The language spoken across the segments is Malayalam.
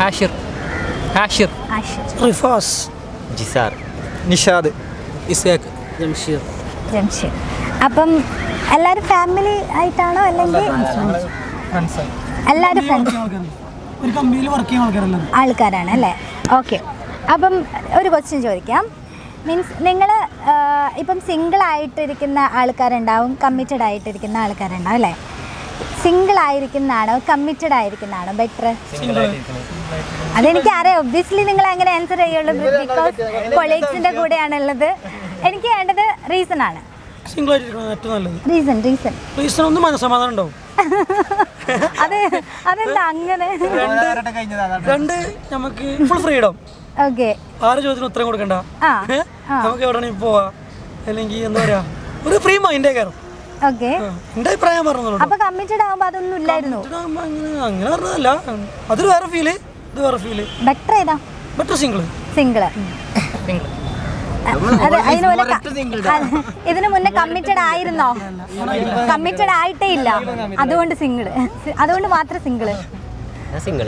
ഹാഷിർ ഹാഷിർ ആഷിർ റിഫാസ് ജിസാർ നിഷാദ് ഇസാഖ് ജംഷീർ ജംഷീർ അപ്പം എല്ലാവരും ഫാമിലി ആയിട്ടാണോ അല്ലെങ്കിൽ എല്ലാവരും ഫ്രണ്ട്സ് ഒരു കമ്പനിയിൽ വർക്ക് ചെയ്യുന്ന ആൾക്കാരല്ലേ ആൾക്കാരാണ് അല്ലേ ഓക്കെ അപ്പം ഒരു ക്വസ്റ്റ്യൻ ചോദിക്കാം മീൻസ് നിങ്ങൾ ഇപ്പം സിംഗിൾ ആയിട്ടിരിക്കുന്ന ആൾക്കാരുണ്ടാവും കമ്മിറ്റഡ് ആയിട്ടിരിക്കുന്ന ആൾക്കാരുണ്ടാവും അല്ലേ സിംഗിൾ ആയിരിക്കുന്നതാണോ കമ്മിറ്റഡ് ആയിരിക്കുന്നതാണോ ബെറ്റർ അതെനിക്ക് അറിയാം ഒബ്വിയസ്ലി നിങ്ങൾ അങ്ങനെ ആൻസർ ചെയ്യുള്ളൂ ബിക്കോസ് കൊളീഗ്സിൻ്റെ കൂടെയാണുള്ളത് എനിക്ക് വേണ്ടത് റീസൺ ആണ് സിംഗിൾ ആയിട്ടിരിക്കണം ഏറ്റവും നല്ലത് റീസൺ റീസൺ റീസൺ ഒന്ന് മനസ്സമാധാനം ഉണ്ടാവും അത് അതെന്താ അങ്ങനെ രണ്ട് നമുക്ക് ഫുൾ ഫ്രീഡം ഓക്കെ ആറ് ചോദ്യത്തിന് ഉത്തരം കൊടുക്കണ്ട ആ ഏ? നമുക്ക് എവിടെ വേണമെങ്കിൽ പോവാ അല്ലെങ്കിൽ എന്താ പറയാ ഒരു ഫ്രീ മൈൻഡേ കയറും ഓക്കെ എന്റെ അഭിപ്രായം പറഞ്ഞോളൂ അപ്പൊ കമ്മിറ്റഡ് ആകുമ്പോൾ അതൊന്നും ഇല്ലായിരുന്നു അങ്ങനെ അങ്ങനെ പറഞ്ഞതല്ല അതൊരു വേറെ ഫീല് ഇത് വേറെ ഫീല് ബെറ്റർ ഏതാ ബെറ്റർ സിംഗിൾ സിംഗിള് സിംഗിൾ അത് അതിന് മുന്നേ ക- അത് ഇതിന് മുന്നേ കമ്മിറ്റഡ് ആയിരുന്നോ കമ്മിറ്റഡ് ആയിട്ടേ ഇല്ല അതുകൊണ്ട് സിംഗിള് അതുകൊണ്ട് മാത്രം സിംഗിള് ഞാൻ സിംഗിൾ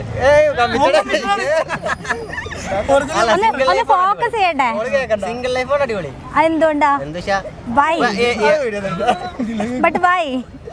ഒന്ന് ഒന്ന് ഫോക്കസ് ചെയ്യട്ടെ സിംഗിൾ ലൈഫാണ് അടിപൊളി അതെന്തുകൊണ്ടാ എന്താ വെച്ചാ why but why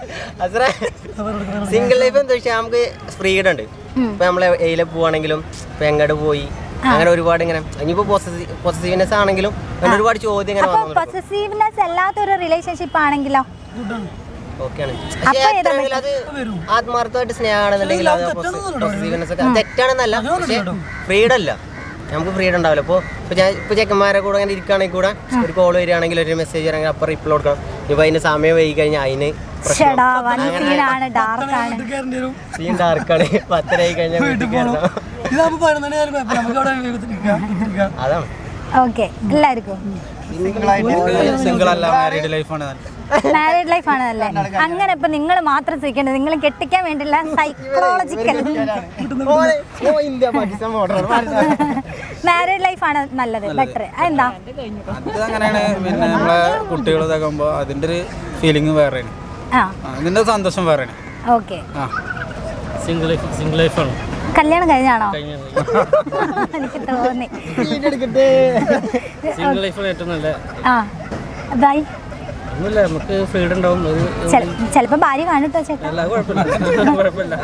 single life എന്താ വെച്ചാൽ നമുക്ക് ഫ്രീഡം ഉണ്ട് ഇപ്പൊ നമ്മൾ എയിലെ പോവാണെങ്കിലും ഇപ്പൊ എങ്ങോട്ട് പോയി അങ്ങനെ ഒരുപാട് ഇങ്ങനെ ഇനിയിപ്പോ പോസിറ്റീവ്നെസ് ആണെങ്കിലും അങ്ങനെ ഒരുപാട് ചോദ്യം ഇങ്ങനെ അപ്പൊ വന്നു പൊസസീവ്നെസ് അല്ലാത്തൊരു റിലേഷൻഷിപ്പ് ആണെങ്കിലോ ഓക്കെയാണ് അപ്പൊ ഏതാ എത്രയെങ്കിലും അത് ആത്മാർത്ഥമായിട്ട് സ്നേഹമാണെന്നുണ്ടെങ്കിൽ അത് പോസിറ്റീവ്നെസ് ഒക്കെ അത് തെറ്റാണെന്നല്ല പക്ഷേ ഫ്രീഡം അല്ല നമുക്ക് ഫ്രീഡം ഉണ്ടാവില്ല ഇപ്പോൾ ഇപ്പോൾ ഞാൻ ഇപ്പോൾ ചെക്കന്മാരെ കൂടെ അങ്ങനെ ഇരിക്കുകയാണെങ്കിൽ കൂടെ ഒരു കോൾ വരികയാണെങ്കിൽ ഒരു മെസ്സേജ് ആണെങ്കിൽ അപ്പം റിപ്ലൈ കൊടുക്കണം ഇപ്പോൾ അതിന് സമയം വൈകി കഴിഞ്ഞാൽ അതിന് ഷടാ വൺ സീനാണ് ഡാർക്കാണ് കയറേണ്ടി വരും സീൻ ഡാർക്കാണ് പത്തരയായി കഴിഞ്ഞാൽ വീട്ടിൽ കയറണം ഇതാകുമ്പോൾ പതിനൊന്നണി ആയാലും കുഴപ്പമില്ല നമുക്ക് അവിടെ വേഗത്തിലിരിക്കാം ഇരിക്കാം. അതാണ് ഓക്കെ എല്ലാവർക്കും സിംഗിൾ അല്ല മാരീഡ് ലൈഫാണ് നല്ലത് മാരീഡ് ലൈഫ് ആണ് അല്ലേ അങ്ങനെ ഇപ്പൊ നിങ്ങൾ മാത്രം സ്വീകരിക്കേണ്ടത് നിങ്ങൾ കെട്ടിക്കാൻ വേണ്ടിയുള്ള സൈക്കോളജിക്കൽ മാരീഡ് ലൈഫ് ആണ് നല്ലത് ബെറ്റർ അതെന്താ അത് അങ്ങനെയാണ് പിന്നെ നമ്മളെ കുട്ടികൾ ഇതൊക്കെ ആകുമ്പോൾ അതിൻ്റെ ഒരു ഫീലിംഗ് വേറെയാണ് ആ ആ, ഇതിൻ്റെ സന്തോഷം വേറെയാണ് ഓക്കെ ആ സിംഗിൾ ലൈഫ് സിംഗിൾ ലൈഫാണ് കല്യാണം കഴിഞ്ഞാണോ എനിക്ക് തോന്നി സിംഗിൾ ലൈഫാണ് ഏറ്റവും നല്ല ആ ബൈ ഒന്നുമില്ല നമുക്ക് ഫ്രീഡം ഉണ്ടാവും ഒരു ചിലപ്പോ ഭാര്യ കാണട്ടോ ചേട്ടാ എല്ലാ കുഴപ്പമില്ല കുഴപ്പമില്ല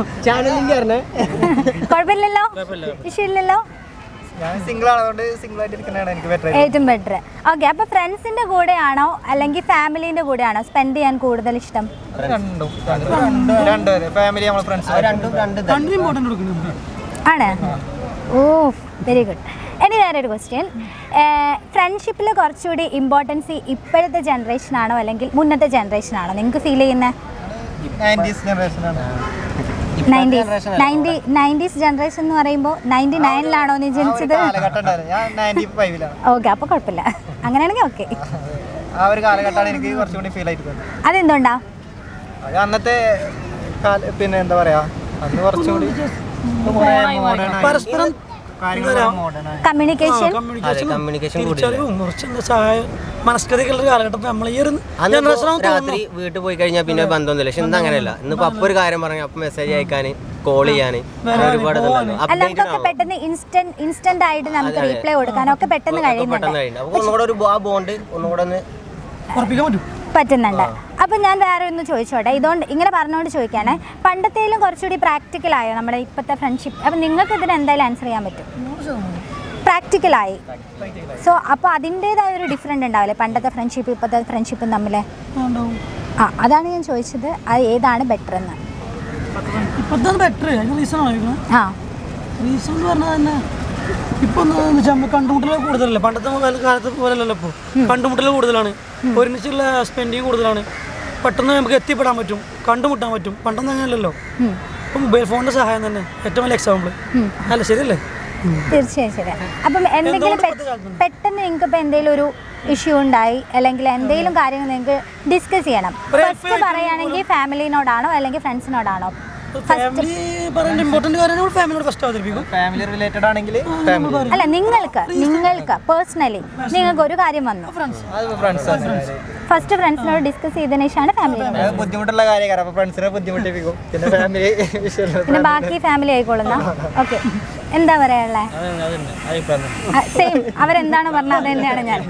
കുഴപ്പമില്ലല്ലോ ഇഷ്യൂ ഇല്ലല്ലോ ഞാൻ സിംഗിൾ ആണതുകൊണ്ട് സിംഗിൾ ആയിട്ട് ഇരിക്കുന്നതാണ് എനിക്ക് ബെറ്റർ ഏറ്റവും ബെറ്റർ ഓക്കെ അപ്പൊ ഫ്രണ്ട്സിന്റെ കൂടെയാണോ അല്ലെങ്കിൽ ഫാമിലിന്റെ കൂടെയാണോ സ്പെൻഡ് ചെയ്യാൻ കൂടുതൽ ഇഷ്ടം രണ്ടും രണ്ടും രണ്ടും ഫാമിലി നമ്മളെ ഫ്രണ്ട്സ് രണ്ടും രണ്ട് രണ്ടിനും ഇമ്പോർട്ടൻ്റ് കൊടുക്കുന്നുണ്ട് ആണ് ഓ വെരി ഗുഡ് ഇനി വേറൊരു ക്വസ്റ്റ്യൻ ഫ്രണ്ട്ഷിപ്പിൽ കുറച്ചുകൂടി ഇമ്പോർട്ടൻസ് ഇപ്പോഴത്തെ ജനറേഷനാണോ അല്ലെങ്കിൽ മുന്നത്തെ ജനറേഷനാണോ നിങ്ങൾക്ക് ഫീൽ ചെയ്യുന്നത് നയൻറ്റീസ് ജനറേഷനാണ് നയൻറ്റീസ് നയൻറ്റി നയൻറ്റീസ് ജനറേഷൻ എന്ന് പറയുമ്പോൾ നയൻറ്റി നയനിലാണോ നീ ജനിച്ചത് കാലഘട്ടം ഉണ്ടായിരുന്നു ഞാൻ നയൻറ്റി ഫൈവിലാണ് ഓക്കെ അപ്പോൾ കുഴപ്പമില്ല അങ്ങനെയാണെങ്കിൽ ഓക്കെ ആ ഒരു കാലഘട്ടമാണ് എനിക്ക് കുറച്ചും കൂടി ഫീൽ ആയിട്ട് തോന്നുന്നത് അതെന്തുകൊണ്ടാ അത് അന്നത്തെ കാല പിന്നെ എന്താ പറയാ അന്ന് കുറച്ചും കൂടി മോഡേൺ പരസ്പരം മോഡേൺ കമ്മ്യൂണിക്കേഷൻ അതെ കമ്മ്യൂണിക്കേഷൻ കൂടുതൽ തിരിച്ചറിവും കുറച്ച് എന്താ സഹായം മനസ്കഥയൊക്കെ ഉള്ള കാലഘട്ടം നമ്മൾ ഈ ഒരു അന്ന് ജനറേഷൻ രാത്രി വീട്ടിൽ പോയി കഴിഞ്ഞാൽ പിന്നെ ബന്ധമൊന്നുമില്ല പക്ഷെ ഇന്ന് അങ്ങനെയല്ല ഇന്നിപ്പോ അപ്പൊ ഒരു കാര്യം പറഞ്ഞു അപ്പൊ മെസ്സേജ് അയക്കാൻ കോൾ ചെയ്യാൻ ഒരുപാട് ഇതുണ്ടല്ലോ അല്ല അപ്ഡേറ്റ് നമുക്കൊക്കെ പെട്ടെന്ന് ഇൻസ്റ്റന്റ് ഇൻസ്റ്റന്റ് ആയിട്ട് നമുക്ക് റീപ്ലൈ കൊടുക്കാനൊക്കെ പെട്ടെന്ന് കഴിയുന്നുണ്ട് പെട്ടെന്ന് കഴിഞ്ഞു അപ്പൊ ഒന്നുകൂടെ ഒരു ആ ബോണ്ട് ഒന്നുകൂടെ ഒന്ന് ഉറപ്പിക്കാൻ പറ്റും പറ്റുന്നുണ്ട് അപ്പൊ ഞാൻ വേറെ ഒന്ന് ചോദിച്ചോട്ടെ ഇതുകൊണ്ട് ഇങ്ങനെ പറഞ്ഞുകൊണ്ട് ചോദിക്കാനേ പണ്ടത്തേലും കുറച്ചുകൂടി പ്രാക്ടിക്കൽ ആയോ നമ്മുടെ ഇപ്പോഴത്തെ ഫ്രണ്ട്ഷിപ്പ് അപ്പം നിങ്ങൾക്ക് ഇതിന് എന്തായാലും ആൻസർ ചെയ്യാൻ പറ്റും പ്രാക്ടിക്കലായി സോ അപ്പോൾ അതിൻ്റെതായ ഒരു ഡിഫറെൻ്റ് ഉണ്ടാവില്ലേ പണ്ടത്തെ ഫ്രണ്ട്ഷിപ്പ് ഇപ്പോഴത്തെ ഫ്രണ്ട്ഷിപ്പും തമ്മിൽ ഉണ്ടാവും ആ അതാണ് ഞാൻ ചോദിച്ചത് അത് ഏതാണ് ബെറ്റർ എന്ന് ഇപ്പോഴത്തെ ബെറ്റർ അതിന് റീസൺ ആയിരിക്കണം ആ റീസൺ എന്ന് പറഞ്ഞാൽ തന്നെ ഇപ്പൊ എന്ന് വെച്ചാൽ നമ്മൾ കണ്ടുമുട്ടൽ കൂടുതലല്ലേ പണ്ടത്തെ കാല- കാലത്ത് പോലല്ലല്ലോ ഇപ്പോൾ കണ്ടുമുട്ടൽ കൂടുതലാണ് ഒരുമിച്ചുള്ള സ്പെൻഡിങ് കൂടുതലാണ് പെട്ടെന്ന് നമുക്ക് എത്തിപ്പെടാൻ പറ്റും കണ്ടുമുട്ടാൻ പറ്റും പണ്ടൊന്നും അങ്ങനെയല്ലല്ലോ ഉം. ഇപ്പൊ മൊബൈൽ ഫോണിന്റെ സഹായം തന്നെ ഏറ്റവും വലിയ എക്സാമ്പിൾ അല്ല ശരിയല്ലേ തീർച്ചയായും ശരി അപ്പം എന്തെങ്കിലും പെ- പെട്ടെന്ന് നിങ്ങൾക്ക് ഇപ്പം എന്തെങ്കിലും ഒരു ഇഷ്യൂ ഉണ്ടായി അല്ലെങ്കിൽ എന്തെങ്കിലും കാര്യങ്ങൾ നിങ്ങൾക്ക് ഡിസ്കസ് ചെയ്യണം ഫസ്റ്റ് പറയുകയാണെങ്കിൽ ഫാമിലിനോടാണോ അല്ലെങ്കിൽ ഫ്രണ്ട്സിനോടാണോ ഫാമിലി പറയുന്ന ഇമ്പോർട്ടന്റ് കാര്യമാണ് ഫാമിലിയോട് ഫസ്റ്റ് അവതരിപ്പിക്കും ഫാമിലി റിലേറ്റഡ് ആണെങ്കിൽ ഫാമിലി അല്ല നിങ്ങൾക്ക് നിങ്ങൾക്ക് പേഴ്സണലി നിങ്ങൾക്ക് ഒരു കാര്യം വന്നു അത് ഫ്രണ്ട്സ് ഫസ്റ്റ് ഫ്രണ്ട്സിനോട് ഡിസ്കസ് ചെയ്തതിനു ശേഷമാണ് ഫാമിലി അത് ബുദ്ധിമുട്ടുള്ള കാര്യമാണ് അപ്പൊ ഫ്രണ്ട്സിനെ ബുദ്ധിമുട്ടിപ്പിക്കും പിന്നെ ഫാമിലി വിഷയമല്ല പിന്നെ ബാക്കി ഫാമിലി ആയിക്കോളുന്ന ഓക്കെ എന്താ പറയാനുള്ളത് സെയിം അവരെന്താണ് പറഞ്ഞത് അത് തന്നെയാണ് ഞാൻ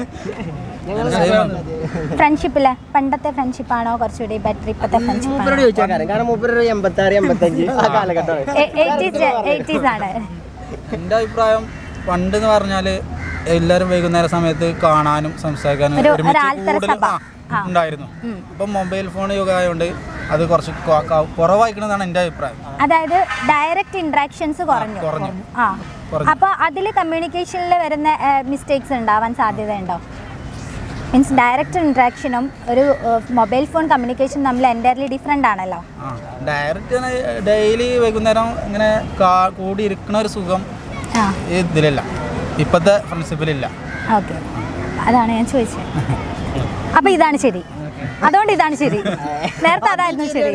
ഫ്രണ്ട്ഷിപ്പില് പണ്ടത്തെ ഫ്രണ്ട്ഷിപ്പാണോ കുറച്ചുകൂടി ബെറ്റർ ഇപ്പത്തെ ഫ്രണ്ട്ഷിപ്പാണോ ചോദിച്ചാൽ കാരണം മൂപ്പര് എൺപത്തി ആറ് എൺപത്തഞ്ച് ആ കാലഘട്ടമാണ് എയ്റ്റീസ് എയ്റ്റീസ് ആണ് എൻ്റെ അഭിപ്രായം പണ്ട് എന്ന് പറഞ്ഞാൽ എല്ലാവരും വൈകുന്നേര സമയത്ത് കാണാനും സംസാരിക്കാനും ഒരു- ഒരുമിച്ച് ഒരാൾത്തര കൂടുതൽ സഭ. ആ, ഉണ്ടായിരുന്നു ഇപ്പം മൊബൈൽ ഫോൺ യുഗമായതുകൊണ്ട് അത് കുറച്ച് കൊ- ക- കുറവായിരിക്കണമെന്നാണ് എൻ്റെ അഭിപ്രായം അതായത് ഡയറക്റ്റ് ഇന്ററാക്ഷൻസ് കുറഞ്ഞു കുറഞ്ഞു. ആ കുറഞ്ഞു. അപ്പോൾ അതിൽ കമ്മ്യൂണിക്കേഷനിൽ വരുന്ന മിസ്റ്റേക്സ് ഉണ്ടാവാൻ സാധ്യതയുണ്ടോ മീൻസ് ഡയറക്റ്റ് ഇൻട്രാക്ഷനും ഒരു മൊബൈൽ ഫോൺ കമ്മ്യൂണിക്കേഷൻ തമ്മിൽ എൻറ്റയർലി ഡിഫറെൻ്റ് ആണല്ലോ ആ ഡയറക്റ്റ് ഡെയിലി വൈകുന്നേരം ഇങ്ങനെ കാ- കൂടി ഇരിക്കുന്ന ഒരു സുഖം ആ ഈ ഇതിലില്ല ഇപ്പോഴത്തെ ഫ്രണ്ട്ഷിപ്പിലില്ല ഓക്കെ അതാണ് ഞാൻ ചോദിച്ചത് അപ്പോൾ ഇതാണ് ശരി അതുകൊണ്ട് ഇതാണ് ശരി നേരത്തെ അതായിരുന്നു ശരി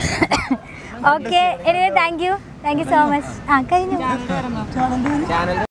okay anyway thank you thank you so much ആ കഴിഞ്ഞു